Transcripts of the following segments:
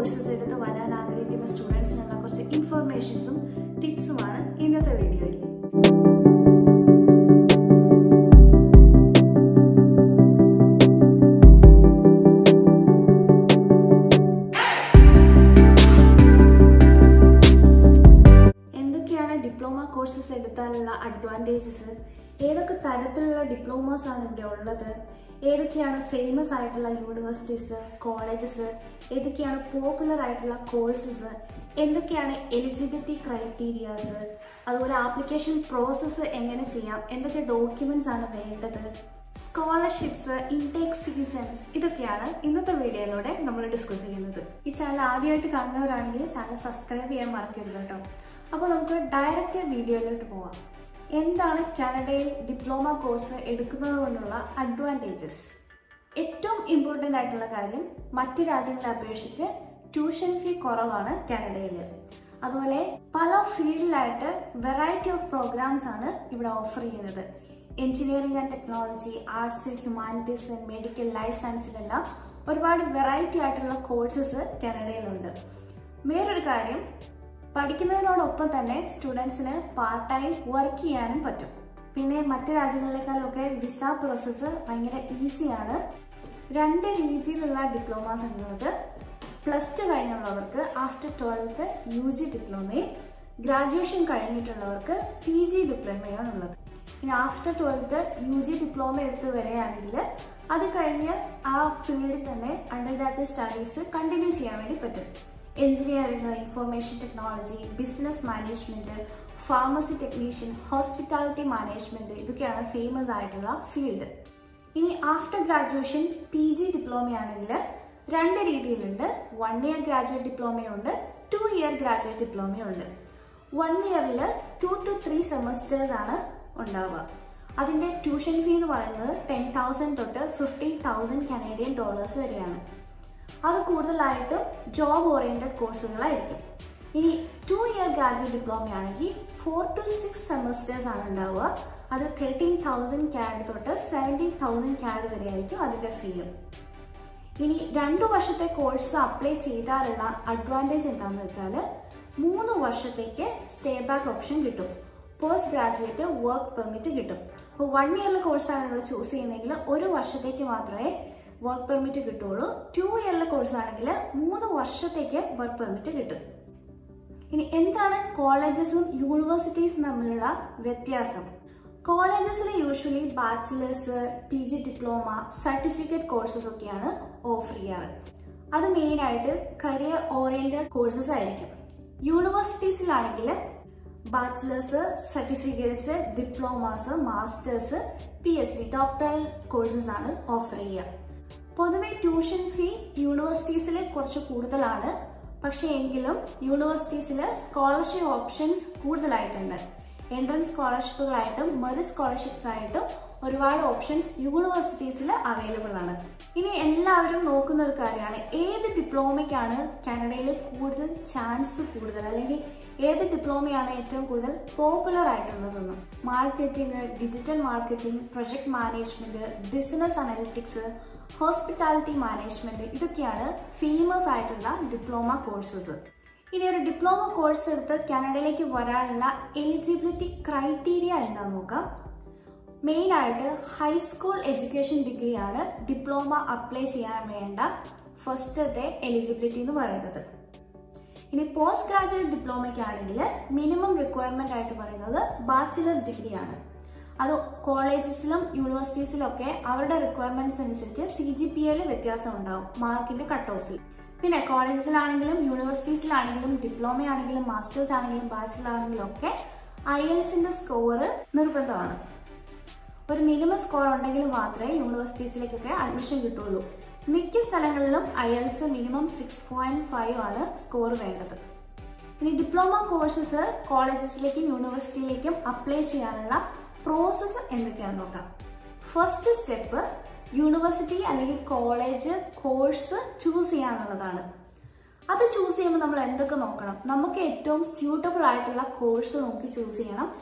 courses എടുത്ത് വരാൻ ആഗ്രഹിക്കുന്ന സ്റ്റുഡൻസിനുള്ള കുറച്ച് ഇൻഫർമേഷൻസും ടിപ്സുമാണ് ഇന്നത്തെ വീഡിയോയിൽ എന്തൊക്കെയാണ് ഡിപ്ലോമ കോഴ്സസ് എടുത്താലുള്ള അഡ്വാൻറ്റേജസ് ഏതൊക്കെ തരത്തിലുള്ള ഡിപ്ലോമാസ് ആണ് ഇവിടെ ഉള്ളത് ഏതൊക്കെയാണ് ഫേമസ് ആയിട്ടുള്ള യൂണിവേഴ്സിറ്റീസ് കോളേജസ് ഏതൊക്കെയാണ് പോപ്പുലർ ആയിട്ടുള്ള കോഴ്സസ് എന്തൊക്കെയാണ് എലിജിബിലിറ്റി ക്രൈറ്റീരിയാസ് അതുപോലെ ആപ്ലിക്കേഷൻ പ്രോസസ്സ് എങ്ങനെ ചെയ്യാം എന്തൊക്കെ ഡോക്യുമെന്റ്സ് ആണ് വേണ്ടത് സ്കോളർഷിപ്സ് ഇൻടേക്ക് സീസൺസ് ഇതൊക്കെയാണ് ഇന്നത്തെ വീഡിയോയിലൂടെ നമ്മൾ ഡിസ്കസ് ചെയ്യുന്നത് ഈ ചാനൽ ആദ്യമായിട്ട് കാണുന്നവരാണെങ്കിൽ ചാനൽ സബ്സ്ക്രൈബ് ചെയ്യാൻ മറക്കരുത് കേട്ടോ അപ്പോൾ നമുക്ക് ഡയറക്റ്റ് വീഡിയോയിലോട്ട് പോവാം എന്താണ് കാനഡയിൽ ഡിപ്ലോമ കോഴ്സ് എടുക്കുന്നത് കൊണ്ടുള്ള അഡ്വാൻറ്റേജസ് ഏറ്റവും ഇമ്പോർട്ടൻ്റ് ആയിട്ടുള്ള കാര്യം മറ്റ് രാജ്യങ്ങളെ അപേക്ഷിച്ച് ട്യൂഷൻ ഫീ കുറവാണ് കാനഡയിൽ അതുപോലെ പല ഫീൽഡിലായിട്ട് വെറൈറ്റി ഓഫ് പ്രോഗ്രാംസ് ആണ് ഇവിടെ ഓഫർ ചെയ്യുന്നത് engineering and technology arts humanities and medical life സയൻസിലെല്ലാം ഒരുപാട് വെറൈറ്റി ആയിട്ടുള്ള കോഴ്സസ് കാനഡയിലുണ്ട് വേറൊരു കാര്യം പഠിക്കുന്നതിനോടൊപ്പം തന്നെ സ്റ്റുഡൻസിന് പാർട്ട് ടൈം വർക്ക് ചെയ്യാനും പറ്റും പിന്നെ മറ്റ് രാജ്യങ്ങളിലേക്കാളൊക്കെ വിസ പ്രോസസ്സ് ഭയങ്കര ഈസിയാണ് രണ്ട് രീതിയിലുള്ള ഡിപ്ലോമാസ് ഉള്ളത് പ്ലസ് ടു കഴിഞ്ഞുള്ളവർക്ക് ആഫ്റ്റർ ട്വൽത്ത് യു ജി ഡിപ്ലോമയും ഗ്രാജുവേഷൻ കഴിഞ്ഞിട്ടുള്ളവർക്ക് പി ജി ഡിപ്ലോമയാണ് ഉള്ളത് ഇനി after twelfth U G diploma എടുത്ത് വരികയാണെങ്കിൽ അത് കഴിഞ്ഞ് ആ ഫീൽഡിൽ തന്നെ അണ്ടർ ഗ്രാജുവേറ്റ് സ്റ്റഡീസ് കണ്ടിന്യൂ ചെയ്യാൻ വേണ്ടി പറ്റും engineering information technology business management pharmacy technician hospitality management ഇതൊക്കെയാണ് ഫേമസ് ആയിട്ടുള്ള ഫീൽഡ് ഇനി ആഫ്റ്റർ ഗ്രാജുവേഷൻ പി ജി ഡിപ്ലോമയാണെങ്കിൽ രണ്ട് രീതിയിലുണ്ട് വൺ ഇയർ ഗ്രാജുവേറ്റ് ഡിപ്ലോമയുണ്ട് ടു ഇയർ ഗ്രാജുവേറ്റ് ഡിപ്ലോമയുണ്ട് വൺ ഇയറിൽ ടു ടു ത്രീ സെമസ്റ്റേഴ്സ് ആണ് ഉണ്ടാവുക അതിന്റെ ട്യൂഷൻ ഫീ എന്ന് പറയുന്നത് ടെൻ തൗസൻഡ് തൊട്ട് ഫിഫ്റ്റീൻ തൗസൻഡ് കനേഡിയൻ ഡോളേഴ്സ് വരെയാണ് അത് കൂടുതലായിട്ടും ജോബ് ഓറിയന്റഡ് കോഴ്സുകളായിരിക്കും ഇനി ടു ഇയർ ഗ്രാജുവേറ്റ് ഡിപ്ലോമ ആണെങ്കിൽ ഫോർ ടു സിക്സ് സെമസ്റ്റേഴ്സ് ആണ് ഉണ്ടാവുക അത് തേർട്ടീൻ തൗസൻഡ് ക്യാഡ് തൊട്ട് സെവൻറ്റീൻ തൗസൻഡ് ക്യാഡ് വരെ ആയിരിക്കും അതിന്റെ ഫീയും ഇനി രണ്ടു വർഷത്തെ കോഴ്സ് അപ്ലൈ ചെയ്താലുള്ള അഡ്വാൻറ്റേജ് എന്താണെന്ന് വെച്ചാൽ മൂന്ന് വർഷത്തേക്ക് സ്റ്റേ ബാക്ക് ഓപ്ഷൻ കിട്ടും പോസ്റ്റ് ഗ്രാജുവേറ്റ് വർക്ക് പെർമിറ്റ് കിട്ടും അപ്പോൾ വൺ ഇയറിലെ കോഴ്സാണ് നിങ്ങൾ ചൂസ് ചെയ്യുന്നതെങ്കിൽ ഒരു വർഷത്തേക്ക് മാത്രമേ വർക്ക് പെർമിറ്റ് കിട്ടുള്ളൂ ടു ഇയറിലെ കോഴ്സ് ആണെങ്കിൽ മൂന്ന് വർഷത്തേക്ക് വർക്ക് പെർമിറ്റ് കിട്ടും ഇനി എന്താണ് കോളേജസും യൂണിവേഴ്സിറ്റീസും തമ്മിലുള്ള വ്യത്യാസം കോളേജസിൽ usually bachelors P G diploma certificate courses ഒക്കെയാണ് ഓഫർ ചെയ്യാറ് അത് മെയിൻ ആയിട്ട് കരിയർ ഓറിയന്റഡ് കോഴ്സസ് ആയിരിക്കും യൂണിവേഴ്സിറ്റീസിലാണെങ്കിൽ bachelors certificates diplomas masters P H D doctoral courses ആണ് ഓഫർ ചെയ്യുക പൊതുവെ ട്യൂഷൻ ഫീ യൂണിവേഴ്സിറ്റീസിൽ കുറച്ച് കൂടുതലാണ് പക്ഷെ എങ്കിലും യൂണിവേഴ്സിറ്റീസിൽ സ്കോളർഷിപ്പ് ഓപ്ഷൻസ് കൂടുതലായിട്ടുണ്ട് എൻട്രൻസ് സ്കോളർഷിപ്പുകളായിട്ടും മെറിറ്റ് സ്കോളർഷിപ്സ് ആയിട്ടും ഒരുപാട് ഓപ്ഷൻസ് യൂണിവേഴ്സിറ്റീസിൽ അവൈലബിൾ ആണ് ഇനി എല്ലാവരും നോക്കുന്ന ഒരു കാര്യമാണ് ഏത് ഡിപ്ലോമയ്ക്കാണ് കാനഡയിൽ കൂടുതൽ ചാൻസ് കൂടുതൽ അല്ലെങ്കിൽ ഏത് ഡിപ്ലോമയാണ് ഏറ്റവും കൂടുതൽ പോപ്പുലർ ആയിട്ടുള്ളതെന്ന് marketing digital marketing project management business analytics hospitality management ഇതൊക്കെയാണ് ഫേമസ് ആയിട്ടുള്ള ഡിപ്ലോമ കോഴ്സസ് ഇനി ഒരു ഡിപ്ലോമ കോഴ്സ് എടുത്ത് കാനഡയിലേക്ക് വരാനുള്ള എലിജിബിലിറ്റി ക്രൈറ്റീരിയ എന്താണെന്ന് നോക്കാം മെയിൻ ആയിട്ട് ഹൈസ്കൂൾ എഡ്യൂക്കേഷൻ ഡിഗ്രിയാണ് ഡിപ്ലോമ അപ്ലൈ ചെയ്യാൻ വേണ്ട ഫസ്റ്റത്തെ എലിജിബിലിറ്റി എന്ന് പറയുന്നത് ഇനി പോസ്റ്റ് ഗ്രാജുവേറ്റ് ഡിപ്ലോമയ്ക്കാണെങ്കിൽ മിനിമം റിക്വയർമെന്റ് ആയിട്ട് പറയുന്നത് ബാച്ചിലേഴ്സ് ഡിഗ്രിയാണ് അത് കോളേജസിലും യൂണിവേഴ്സിറ്റീസിലും ഒക്കെ അവരുടെ റിക്വയർമെന്റ്സ് അനുസരിച്ച് സി ജി പി എയിൽ വ്യത്യാസം ഉണ്ടാവും മാർക്കിന്റെ കട്ട് ഓഫിൽ പിന്നെ കോളേജസിലാണെങ്കിലും യൂണിവേഴ്സിറ്റീസിലാണെങ്കിലും ഡിപ്ലോമ ആണെങ്കിലും മാസ്റ്റേഴ്സ് ആണെങ്കിലും ബാച്ചിലർ ആണെങ്കിലും ഒക്കെ ഐ എൽസിന്റെ സ്കോർ നിർബന്ധമാണ് ഒരു മിനിമം സ്കോർ ഉണ്ടെങ്കിൽ മാത്രമേ യൂണിവേഴ്സിറ്റീസിലേക്കൊക്കെ അഡ്മിഷൻ കിട്ടുള്ളൂ മിക്ക സ്ഥലങ്ങളിലും IELTS minimum six point five ആണ് സ്കോർ വേണ്ടത് ഇനി ഡിപ്ലോമ കോഴ്സസ് കോളേജസിലേക്കും യൂണിവേഴ്സിറ്റിയിലേക്കും അപ്ലൈ ചെയ്യാനുള്ള പ്രോസസ്സ് എന്തൊക്കെയാണെന്ന് നോക്കാം ഫസ്റ്റ് സ്റ്റെപ്പ് യൂണിവേഴ്സിറ്റി അല്ലെങ്കിൽ കോളേജ് കോഴ്സ് ചൂസ് ചെയ്യാന്നുള്ളതാണ് അത് ചൂസ് ചെയ്യുമ്പോൾ നമ്മൾ എന്തൊക്കെ നോക്കണം നമുക്ക് ഏറ്റവും സ്യൂട്ടബിൾ ആയിട്ടുള്ള കോഴ്സ് നോക്കി ചൂസ് ചെയ്യണം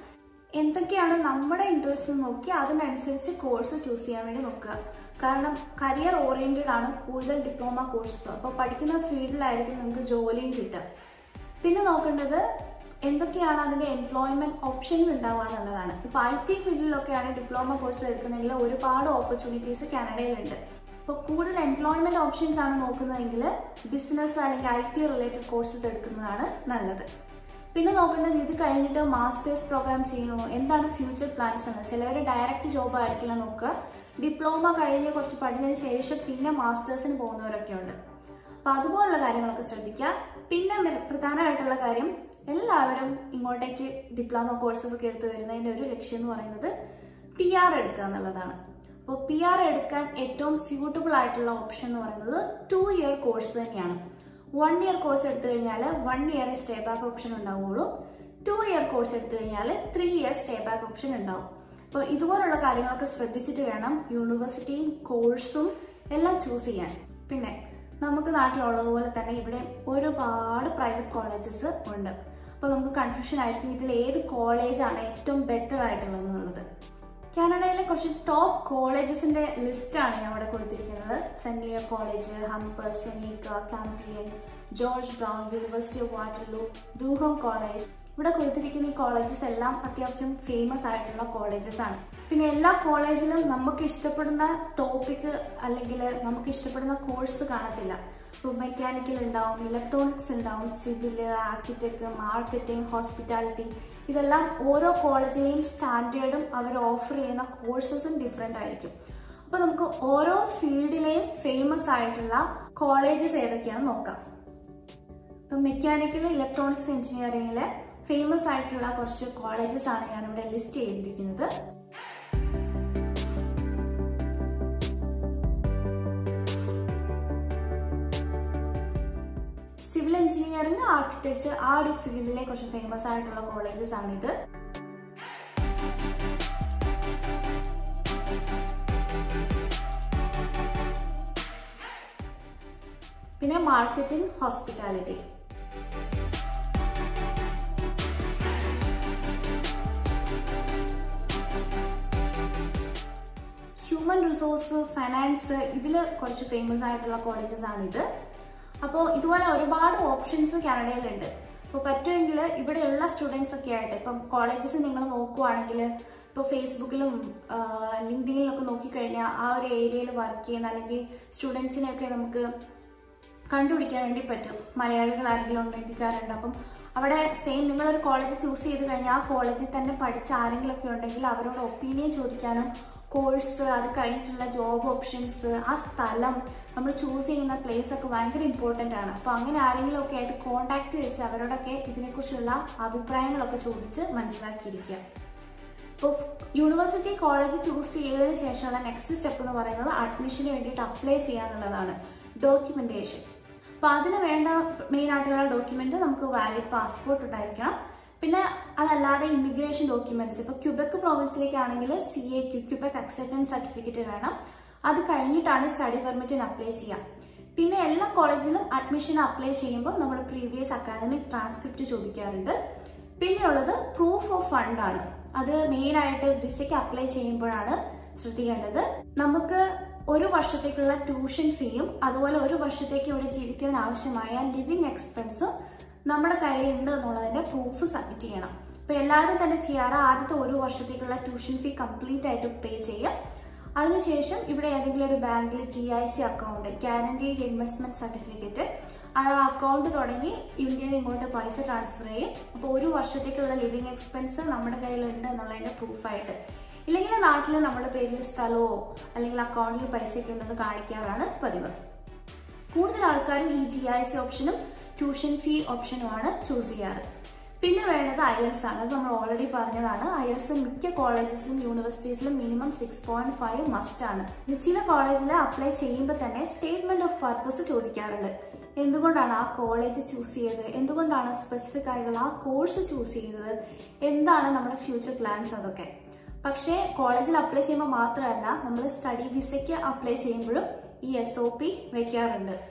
എന്തൊക്കെയാണ് നമ്മുടെ ഇൻട്രസ്റ്റ് നോക്കി അതിനനുസരിച്ച് കോഴ്സ് ചൂസ് ചെയ്യാൻ വേണ്ടി നോക്കുക കാരണം കരിയർ ഓറിയന്റഡ് ആണ് കൂടുതൽ ഡിപ്ലോമ കോഴ്സ് അപ്പോൾ പഠിക്കുന്ന ഫീൽഡിലായിരിക്കും നിങ്ങൾക്ക് ജോലിയും കിട്ടുക പിന്നെ നോക്കേണ്ടത് എന്തൊക്കെയാണ് അതിന്റെ എംപ്ലോയ്മെന്റ് ഓപ്ഷൻസ് ഉണ്ടാവുക എന്നുള്ളതാണ് ഇപ്പൊ ഐ ടി ഫീൽഡിലൊക്കെയാണ് ഡിപ്ലോമ കോഴ്സ് എടുക്കുന്നതെങ്കിൽ ഒരുപാട് ഓപ്പർച്യൂണിറ്റീസ് കാനഡയിലുണ്ട് അപ്പോൾ കൂടുതൽ എംപ്ലോയ്മെന്റ് ഓപ്ഷൻസ് ആണ് നോക്കുന്നതെങ്കിൽ ബിസിനസ് അല്ലെങ്കിൽ ഐ ടി റിലേറ്റഡ് കോഴ്സസ് എടുക്കുന്നതാണ് നല്ലത് പിന്നെ നോക്കേണ്ടത് ഇത് കഴിഞ്ഞിട്ട് മാസ്റ്റേഴ്സ് പ്രോഗ്രാം ചെയ്യണോ എന്താണ് ഫ്യൂച്ചർ പ്ലാൻസ് എന്ന് ചിലവർ ഡയറക്റ്റ് ജോബ് ആയിരിക്കില്ല നോക്കുക ഡിപ്ലോമ കഴിഞ്ഞ് കുറച്ച് പഠിച്ചതിന് ശേഷം പിന്നെ മാസ്റ്റേഴ്സിന് പോകുന്നവരൊക്കെ ഉണ്ട് അപ്പൊ അതുപോലുള്ള കാര്യങ്ങളൊക്കെ ശ്രദ്ധിക്കുക പിന്നെ മെ- പ്രധാനമായിട്ടുള്ള കാര്യം എല്ലാവരും ഇങ്ങോട്ടേക്ക് ഡിപ്ലോമ കോഴ്സസ് ഒക്കെ എടുത്ത് വരുന്നതിന്റെ ഒരു ലക്ഷ്യം എന്ന് പറയുന്നത് പി ആർ എടുക്കുക എന്നുള്ളതാണ് അപ്പോൾ പി ആർ എടുക്കാൻ ഏറ്റവും സ്യൂട്ടബിൾ ആയിട്ടുള്ള ഓപ്ഷൻ എന്ന് പറയുന്നത് ടു ഇയർ കോഴ്സ് തന്നെയാണ് വൺ ഇയർ കോഴ്സ് എടുത്തു കഴിഞ്ഞാൽ one year stay back option ഉണ്ടാവുള്ളൂ ടു ഇയർ കോഴ്സ് എടുത്തു കഴിഞ്ഞാൽ three year stay back option ഉണ്ടാവും അപ്പോൾ ഇതുപോലുള്ള കാര്യങ്ങളൊക്കെ ശ്രദ്ധിച്ചിട്ട് വേണം യൂണിവേഴ്സിറ്റിയും കോഴ്സും എല്ലാം ചൂസ് ചെയ്യാൻ പിന്നെ നമുക്ക് നാട്ടിലുള്ളതുപോലെ തന്നെ ഇവിടെ ഒരുപാട് പ്രൈവറ്റ് കോളേജസ് ഉണ്ട് അപ്പോൾ നമുക്ക് കൺഫ്യൂഷൻ ആയിരിക്കും ഇതിൽ ഏത് കോളേജാണ് ഏറ്റവും ബെറ്റർ ആയിട്ടുള്ളത് എന്നുള്ളത് കാനഡയിലെ കുറച്ച് ടോപ്പ് കോളേജസിന്റെ ലിസ്റ്റാണ് ഞാൻ ഇവിടെ കൊടുത്തിരിക്കുന്നത് Saint Leo college Humber Seneca Cambrian George Brown university of Waterloo Durham college ഇവിടെ കൊടുത്തിരിക്കുന്ന ഈ കോളേജസ് എല്ലാം അത്യാവശ്യം ഫേമസ് ആയിട്ടുള്ള കോളേജസ് ആണ് പിന്നെ എല്ലാ കോളേജിലും നമുക്ക് ഇഷ്ടപ്പെടുന്ന ടോപ്പിക് അല്ലെങ്കിൽ നമുക്ക് ഇഷ്ടപ്പെടുന്ന കോഴ്സ് കാണത്തില്ല ഇപ്പോൾ മെക്കാനിക്കൽ ഉണ്ടാവും ഇലക്ട്രോണിക്സ് ഉണ്ടാവും സിവിൽ ആർക്കിടെക്ട് മാർക്കറ്റിംഗ് ഹോസ്പിറ്റാലിറ്റി ഇതെല്ലാം ഓരോ കോളേജിലെയും സ്റ്റാൻഡേർഡും അവർ ഓഫർ ചെയ്യുന്ന കോഴ്സസും ഡിഫറെൻ്റ് ആയിരിക്കും അപ്പോൾ നമുക്ക് ഓരോ ഫീൽഡിലെയും ഫേമസ് ആയിട്ടുള്ള കോളേജസ് ഏതൊക്കെയാണെന്ന് നോക്കാം ഇപ്പം മെക്കാനിക്കൽ ഇലക്ട്രോണിക്സ് എഞ്ചിനീയറിംഗിലെ ഫേമസ് ആയിട്ടുള്ള കുറച്ച് കോളേജസ് ആണ് ഞാനിവിടെ ലിസ്റ്റ് ചെയ്തിരിക്കുന്നത് സിവിൽ എഞ്ചിനീയറിംഗ് ആർക്കിടെക്ചർ ആ ഒരു ഫീൽഡിലെ കുറച്ച് ഫേമസ് ആയിട്ടുള്ള കോളേജസ് ആണിത് പിന്നെ marketing hospitality human resource finance ഇതിൽ കുറച്ച് ഫേമസ് ആയിട്ടുള്ള കോളേജസ് ആണിത് അപ്പോൾ ഇതുപോലെ ഒരുപാട് ഓപ്ഷൻസ് കാനഡയിലുണ്ട് അപ്പോൾ പറ്റുമെങ്കിൽ ഇവിടെയുള്ള സ്റ്റുഡൻസ് ഒക്കെ ആയിട്ട് ഇപ്പം കോളേജസ് നിങ്ങൾ നോക്കുവാണെങ്കിൽ ഇപ്പോൾ ഫേസ്ബുക്കിലും ലിങ്ക്ഡിനിലൊക്കെ നോക്കിക്കഴിഞ്ഞാൽ ആ ഒരു ഏരിയയിൽ വർക്ക് ചെയ്യുന്ന അല്ലെങ്കിൽ സ്റ്റുഡൻസിനെയൊക്കെ നമുക്ക് കണ്ടുപിടിക്കാൻ വേണ്ടി പറ്റും മലയാളികൾ ആരെങ്കിലും ഉണ്ടെങ്കിൽ ഇന്ത്യക്കാരുണ്ട് അപ്പം അവിടെ സെയിം നിങ്ങളൊരു കോളേജ് ചൂസ് ചെയ്ത് കഴിഞ്ഞാൽ ആ കോളേജിൽ തന്നെ പഠിച്ച ആരെങ്കിലും ഒക്കെ ഉണ്ടെങ്കിൽ അവരോട് ഒപ്പീനിയൻ ചോദിക്കാനും കോഴ്സ് അത് കഴിഞ്ഞിട്ടുള്ള ജോബ് ഓപ്ഷൻസ് ആ സ്ഥലം നമ്മൾ ചൂസ് ചെയ്യുന്ന പ്ലേസ് ഒക്കെ ഭയങ്കര ഇമ്പോർട്ടൻ്റ് ആണ് അപ്പോൾ അങ്ങനെ ആരെങ്കിലും ഒക്കെ ആയിട്ട് കോണ്ടാക്ട് വെച്ച് അവരോടൊക്കെ ഇതിനെക്കുറിച്ചുള്ള അഭിപ്രായങ്ങളൊക്കെ ചോദിച്ച് മനസ്സിലാക്കിയിരിക്കുക ഇപ്പോൾ യൂണിവേഴ്സിറ്റി കോളേജ് ചൂസ് ചെയ്തതിന് ശേഷമുള്ള നെക്സ്റ്റ് സ്റ്റെപ്പ് എന്ന് പറയുന്നത് അഡ്മിഷന് വേണ്ടിയിട്ട് അപ്ലൈ ചെയ്യാന്നുള്ളതാണ് ഡോക്യുമെന്റേഷൻ അപ്പോൾ അതിന് വേണ്ട മെയിൻ ആയിട്ടുള്ള ഡോക്യുമെന്റ് നമുക്ക് വാലിഡ് പാസ്പോർട്ട് ഉണ്ടായിരിക്കണം പിന്നെ അതല്ലാതെ ഇമിഗ്രേഷൻ ഡോക്യുമെന്റ്സ് ഇപ്പോൾ ക്യൂബെക്ക് പ്രോവിൻസിലേക്കാണെങ്കിൽ C A Q Quebec acceptance certificate വേണം അത് കഴിഞ്ഞിട്ടാണ് സ്റ്റഡി പെർമിറ്റിന് അപ്ലൈ ചെയ്യാം പിന്നെ എല്ലാ കോളേജിലും അഡ്മിഷൻ അപ്ലൈ ചെയ്യുമ്പോൾ നമ്മുടെ പ്രീവിയസ് അക്കാദമിക് ട്രാൻസ്ക്രിപ്റ്റ് ചോദിക്കാറുണ്ട് പിന്നെയുള്ളത് പ്രൂഫ് ഓഫ് ഫണ്ട് ആണ് അത് മെയിൻ ആയിട്ട് വിസയ്ക്ക് അപ്ലൈ ചെയ്യുമ്പോഴാണ് ശ്രദ്ധിക്കേണ്ടത് നമുക്ക് ഒരു വർഷത്തേക്കുള്ള ട്യൂഷൻ ഫീയും അതുപോലെ ഒരു വർഷത്തേക്ക് ഇവിടെ ജീവിക്കാൻ ആവശ്യമായ ലിവിങ് എക്സ്പെൻസും നമ്മുടെ കയ്യിലുണ്ട് എന്നുള്ളതിന്റെ പ്രൂഫ് സബ്മിറ്റ് ചെയ്യണം അപ്പൊ എല്ലാവരും തന്നെ ചെയ്യാറ് ആദ്യത്തെ ഒരു വർഷത്തേക്കുള്ള ട്യൂഷൻ ഫീ കംപ്ലീറ്റ് ആയിട്ട് പേ ചെയ്യാം അതിനുശേഷം ഇവിടെ ഏതെങ്കിലും ഒരു ബാങ്കിൽ G I C account guaranteed investment certificate ആ അക്കൗണ്ട് തുടങ്ങി ഇന്ത്യയിൽ ഇങ്ങോട്ട് പൈസ ട്രാൻസ്ഫർ ചെയ്യും അപ്പോൾ ഒരു വർഷത്തേക്കുള്ള ലിവിങ് എക്സ്പെൻസ് നമ്മുടെ കയ്യിലുണ്ട് എന്നുള്ളതിന്റെ പ്രൂഫായിട്ട് ഇല്ലെങ്കിൽ നാട്ടിൽ നമ്മുടെ പേരിൽ സ്ഥലമോ അല്ലെങ്കിൽ അക്കൗണ്ടിൽ പൈസയൊക്കെ ഉണ്ടെന്ന് കാണിക്കാറാണ് പതിവ് കൂടുതൽ ആൾക്കാരും ഈ ജി ഐ സി ഓപ്ഷനും ട്യൂഷൻ ഫീ ഓപ്ഷനുമാണ് ചൂസ് ചെയ്യാറ് പിന്നെ വേണ്ടത് അയൽസ് ആണ് അത് നമ്മൾ ഓൾറെഡി പറഞ്ഞതാണ് അയൽസ് മിക്ക കോളേജസിലും യൂണിവേഴ്സിറ്റീസിലും minimum six point five must ആണ് ഇത് ചില കോളേജിൽ അപ്ലൈ ചെയ്യുമ്പോൾ തന്നെ സ്റ്റേറ്റ്മെന്റ് ഓഫ് പർപ്പസ് ചോദിക്കാറുണ്ട് എന്തുകൊണ്ടാണ് ആ കോളേജ് ചൂസ് ചെയ്തത് എന്തുകൊണ്ടാണ് സ്പെസിഫിക് ആയിട്ടുള്ള ആ കോഴ്സ് ചൂസ് ചെയ്തത് എന്താണ് നമ്മുടെ ഫ്യൂച്ചർ പ്ലാൻസ് അതൊക്കെ പക്ഷേ കോളേജിൽ അപ്ലൈ ചെയ്യുമ്പോൾ മാത്രമല്ല നമ്മൾ സ്റ്റഡി വിസയ്ക്ക് അപ്ലൈ ചെയ്യുമ്പോഴും ഈ എസ് ഒ പി വെക്കാറുണ്ട്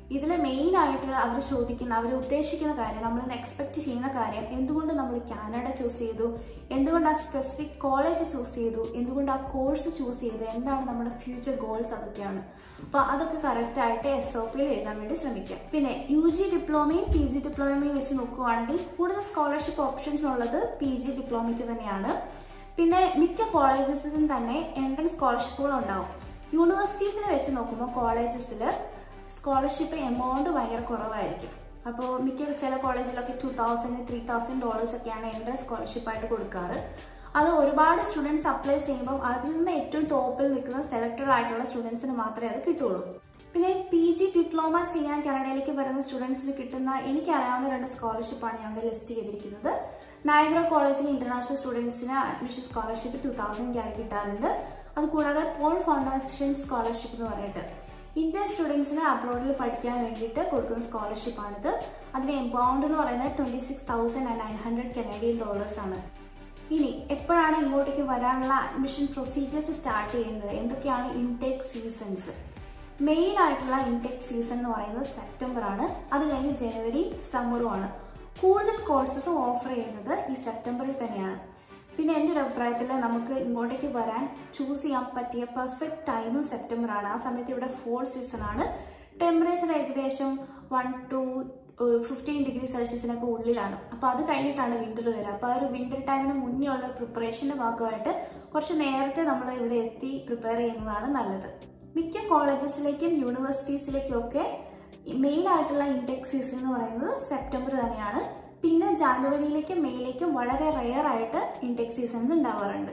ഇതിൽ മെയിൻ ആയിട്ട് അവർ ചോദിക്കുന്ന അവർ ഉദ്ദേശിക്കുന്ന കാര്യം നമ്മൾ എക്സ്പെക്ട് ചെയ്യുന്ന കാര്യം എന്തുകൊണ്ട് നമ്മൾ കാനഡ ചൂസ് ചെയ്തു എന്തുകൊണ്ട് ആ സ്പെസിഫിക് കോളേജ് ചൂസ് ചെയ്തു എന്തുകൊണ്ട് ആ കോഴ്സ് ചൂസ് ചെയ്തു എന്താണ് നമ്മുടെ ഫ്യൂച്ചർ ഗോൾസ് അതൊക്കെയാണ് അപ്പൊ അതൊക്കെ കറക്റ്റ് ആയിട്ട് എസ് ഒ പിയിൽ എഴുതാൻ വേണ്ടി ശ്രമിക്കാം പിന്നെ യു ജി ഡിപ്ലോമയും പി ജി ഡിപ്ലോമയും വെച്ച് നോക്കുവാണെങ്കിൽ കൂടുതൽ സ്കോളർഷിപ്പ് ഓപ്ഷൻസ് ഉള്ളത് പി ജി ഡിപ്ലോമയ്ക്ക് തന്നെയാണ് പിന്നെ മിക്ക കോളേജസിലും തന്നെ എൻട്രൻസ് സ്കോളർഷിപ്പുകൾ ഉണ്ടാവും യൂണിവേഴ്സിറ്റീസിനെ വെച്ച് നോക്കുമ്പോൾ കോളേജസിൽ സ്കോളർഷിപ്പ് എമൗണ്ട് ഭയങ്കര കുറവായിരിക്കും അപ്പോൾ മിക്ക ചില കോളേജിലൊക്കെ two thousand three thousand dollars ഒക്കെയാണ് എൻട്രൻസ് സ്കോളർഷിപ്പ് ആയിട്ട് കൊടുക്കാറ് അത് ഒരുപാട് സ്റ്റുഡൻസ് അപ്ലൈ ചെയ്യുമ്പോൾ അതിൽ നിന്ന് ഏറ്റവും ടോപ്പിൽ നിൽക്കുന്ന സെലക്ടഡ് ആയിട്ടുള്ള സ്റ്റുഡൻസിന് മാത്രമേ അത് കിട്ടുള്ളൂ പിന്നെ പി ജി ഡിപ്ലോമ ചെയ്യാൻ കാനഡയിലേക്ക് വരുന്ന സ്റ്റുഡൻസിന് കിട്ടുന്ന എനിക്കറിയാവുന്ന രണ്ട് സ്കോളർഷിപ്പാണ് ഞാൻ ഇവിടെ ലിസ്റ്റ് ചെയ്തിരിക്കുന്നത് നായഗ്ര കോളേജിലെ ഇന്റർനാഷണൽ സ്റ്റുഡൻസിന് അഡ്മിഷൻ സ്കോളർഷിപ്പ് ടു തൗസൻഡ് ക്യാരി കിട്ടാറുണ്ട് അതുകൂടാതെ പോൾ ഫൗണ്ടേഷൻ സ്കോളർഷിപ്പ് എന്ന് പറഞ്ഞിട്ട് ഇന്ത്യൻ സ്റ്റുഡൻസിന് അബ്രോഡിൽ പഠിക്കാൻ വേണ്ടിയിട്ട് കൊടുക്കുന്ന സ്കോളർഷിപ്പാണിത് അതിന്റെ എമൗണ്ട് എന്ന് പറയുന്നത് twenty six thousand and nine hundred Canadian dollars ആണ് ഇനി എപ്പോഴാണ് ഇങ്ങോട്ടേക്ക് വരാനുള്ള അഡ്മിഷൻ പ്രൊസീജിയേഴ്സ് സ്റ്റാർട്ട് ചെയ്യുന്നത് എന്തൊക്കെയാണ് ഇൻടേക്ക് സീസൺസ് മെയിൻ ആയിട്ടുള്ള ഇൻടേക്ക് സീസൺ എന്ന് പറയുന്നത് സെപ്റ്റംബർ ആണ് അത് കഴിഞ്ഞ് ജനുവരി സമ്മറും ആണ് കൂടുതൽ കോഴ്സസും ഓഫർ ചെയ്യുന്നത് ഈ സെപ്റ്റംബറിൽ തന്നെയാണ് പിന്നെ എൻ്റെ ഒരു അഭിപ്രായത്തിൽ നമുക്ക് ഇങ്ങോട്ടേക്ക് വരാൻ ചൂസ് ചെയ്യാൻ പറ്റിയ പെർഫെക്റ്റ് ടൈമും സെപ്റ്റംബർ ആണ് ആ സമയത്ത് ഇവിടെ ഫോൾ സീസൺ ആണ് ടെമ്പറേച്ചർ ഏകദേശം വൺ ടു ഫിഫ്റ്റീൻ ഡിഗ്രി സെൽഷ്യസിനൊക്കെ ഉള്ളിലാണ് അപ്പോൾ അത് കഴിഞ്ഞിട്ടാണ് വിന്റർ വരിക അപ്പോൾ ആ ഒരു വിന്റർ ടൈമിന് മുന്നേ ഉള്ള പ്രിപ്പറേഷന്റെ ഭാഗമായിട്ട് കുറച്ച് നേരത്തെ നമ്മൾ ഇവിടെ എത്തി പ്രിപ്പയർ ചെയ്യുന്നതാണ് നല്ലത് മിക്ക കോളേജസിലേക്കും യൂണിവേഴ്സിറ്റീസിലേക്കും ഒക്കെ മെയിൻ ആയിട്ടുള്ള ഇൻടെക് സീസൺ എന്ന് പറയുന്നത് സെപ്റ്റംബർ തന്നെയാണ് പിന്നെ ജാനുവരിയിലേക്കും മെയ്യിലേക്കും വളരെ റെയർ ആയിട്ട് ഇൻടെക് സീസൺസ് ഉണ്ടാവാറുണ്ട്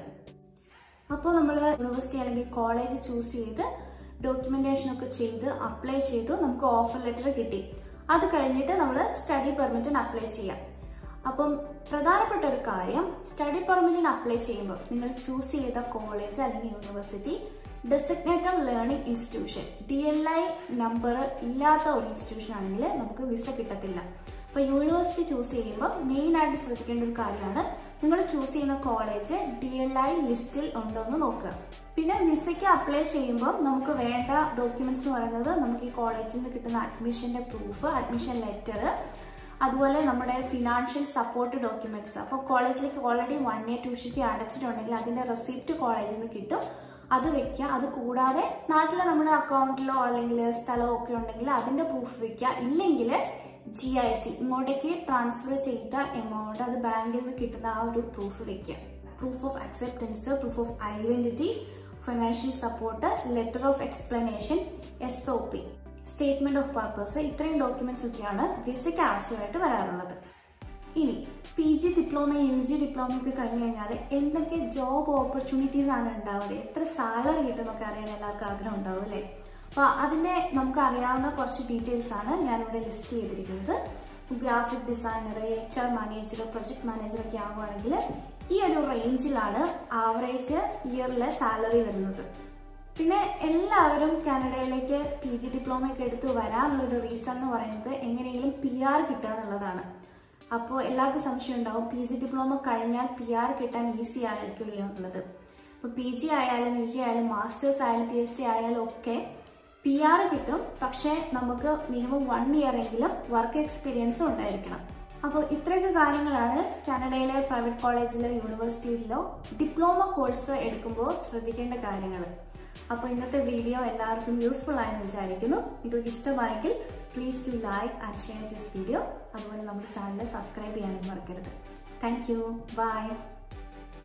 അപ്പോൾ നമ്മൾ യൂണിവേഴ്സിറ്റി അല്ലെങ്കിൽ കോളേജ് ചൂസ് ചെയ്ത് ഡോക്യുമെന്റേഷൻ ഒക്കെ ചെയ്ത് അപ്ലൈ ചെയ്തു നമുക്ക് ഓഫർ ലെറ്റർ കിട്ടി അത് കഴിഞ്ഞിട്ട് നമ്മൾ സ്റ്റഡി പെർമിറ്റിന് അപ്ലൈ ചെയ്യാം അപ്പം പ്രധാനപ്പെട്ട ഒരു കാര്യം സ്റ്റഡി പെർമിറ്റിന് അപ്ലൈ ചെയ്യുമ്പോൾ നിങ്ങൾ ചൂസ് ചെയ്ത കോളേജ് അല്ലെങ്കിൽ university designated learning institution D L I number ഇല്ലാത്ത ഒരു ഇൻസ്റ്റിറ്റ്യൂഷൻ ആണെങ്കിൽ നമുക്ക് വിസ കിട്ടത്തില്ല അപ്പൊ യൂണിവേഴ്സിറ്റി ചൂസ് ചെയ്യുമ്പോൾ മെയിൻ ആയിട്ട് ശ്രദ്ധിക്കേണ്ട ഒരു കാര്യമാണ് നിങ്ങൾ ചൂസ് ചെയ്യുന്ന കോളേജ് ഡി എൽ ഐ ലിസ്റ്റിൽ ഉണ്ടോ എന്ന് നോക്കുക പിന്നെ വിസയ്ക്ക് അപ്ലൈ ചെയ്യുമ്പോൾ നമുക്ക് വേണ്ട ഡോക്യുമെന്റ്സ് എന്ന് പറയുന്നത് നമുക്ക് ഈ കോളേജിൽ നിന്ന് കിട്ടുന്ന അഡ്മിഷന്റെ പ്രൂഫ് അഡ്മിഷൻ ലെറ്റർ അതുപോലെ നമ്മുടെ ഫിനാൻഷ്യൽ സപ്പോർട്ട് ഡോക്യുമെന്റ്സ് അപ്പോൾ കോളേജിലേക്ക് already one year tuition fee അടച്ചിട്ടുണ്ടെങ്കിൽ അതിന്റെ റെസിപ്റ്റ് കോളേജിൽ നിന്ന് കിട്ടും അത് വെക്കുക അത് കൂടാതെ നാട്ടിലെ നമ്മുടെ അക്കൗണ്ടിലോ അല്ലെങ്കിൽ സ്ഥലമോ ഒക്കെ ഉണ്ടെങ്കിൽ അതിന്റെ പ്രൂഫ് വെക്കുക ഇല്ലെങ്കിൽ ജി ഐ സി ഇങ്ങോട്ടേക്ക് ട്രാൻസ്ഫർ ചെയ്ത എമൗണ്ട് അത് ബാങ്കിൽ നിന്ന് കിട്ടുന്ന ആ ഒരു പ്രൂഫ് വെക്കുക proof of acceptance proof of identity financial support letter of explanation S O P statement of purpose ഇത്രയും ഡോക്യുമെന്റ്സ് ഒക്കെയാണ് വിസയ്ക്ക് ആവശ്യമായിട്ട് വരാറുള്ളത് ഇനി P G diploma U G diploma ഒക്കെ കഴിഞ്ഞു കഴിഞ്ഞാൽ എന്തൊക്കെ ജോബ് ഓപ്പർച്യൂണിറ്റീസ് ആണ് ഉണ്ടാവുക എത്ര സാലറി കിട്ടുമെന്നൊക്കെ അറിയാൻ എല്ലാവർക്കും ആഗ്രഹം ഉണ്ടാവും അല്ലേ അപ്പോൾ അതിന്റെ നമുക്ക് അറിയാവുന്ന കുറച്ച് ഡീറ്റെയിൽസ് ആണ് ഞാനിവിടെ ലിസ്റ്റ് ചെയ്തിരിക്കുന്നത് graphic designer H R manager project manager ഒക്കെ ആവുകയാണെങ്കിൽ ഈ ഒരു റേഞ്ചിലാണ് ആവറേജ് ഇയറിലെ സാലറി വരുന്നത് പിന്നെ എല്ലാവരും കാനഡയിലേക്ക് പി ജി ഡിപ്ലോമ ഒക്കെ എടുത്ത് വരാനുള്ള ഒരു റീസൺ എന്ന് പറയുന്നത് എങ്ങനെയെങ്കിലും പി ആർ കിട്ടുക എന്നുള്ളതാണ് അപ്പോൾ എല്ലാവർക്കും സംശയം ഉണ്ടാവും പി ജി ഡിപ്ലോമ കഴിഞ്ഞാൽ പി ആർ കിട്ടാൻ ഈസി ആയിരിക്കുമല്ലോ എന്നുള്ളത് അപ്പോൾ പി ജി ആയാലും യു ജി ആയാലും മാസ്റ്റേഴ്സ് ആയാലും പി എച്ച് ഡി ആയാലും ഒക്കെ പി ആർ കിട്ടും പക്ഷേ നമുക്ക് മിനിമം വൺ ഇയർ എങ്കിലും വർക്ക് എക്സ്പീരിയൻസും ഉണ്ടായിരിക്കണം അപ്പോൾ ഇത്രയൊക്കെ കാര്യങ്ങളാണ് കാനഡയിലെ പ്രൈവറ്റ് കോളേജിലോ യൂണിവേഴ്സിറ്റിയിലോ ഡിപ്ലോമ കോഴ്സ് എടുക്കുമ്പോൾ ശ്രദ്ധിക്കേണ്ട കാര്യങ്ങൾ അപ്പോൾ ഇന്നത്തെ വീഡിയോ എല്ലാവർക്കും യൂസ്ഫുൾ ആയെന്ന് വിചാരിക്കുന്നു നിങ്ങൾക്ക് ഇഷ്ടമായെങ്കിൽ please to like and share this video അതുപോലെ നമ്മുടെ ചാനൽ സബ്സ്ക്രൈബ് ചെയ്യാനും മറക്കരുത് താങ്ക് യു ബൈ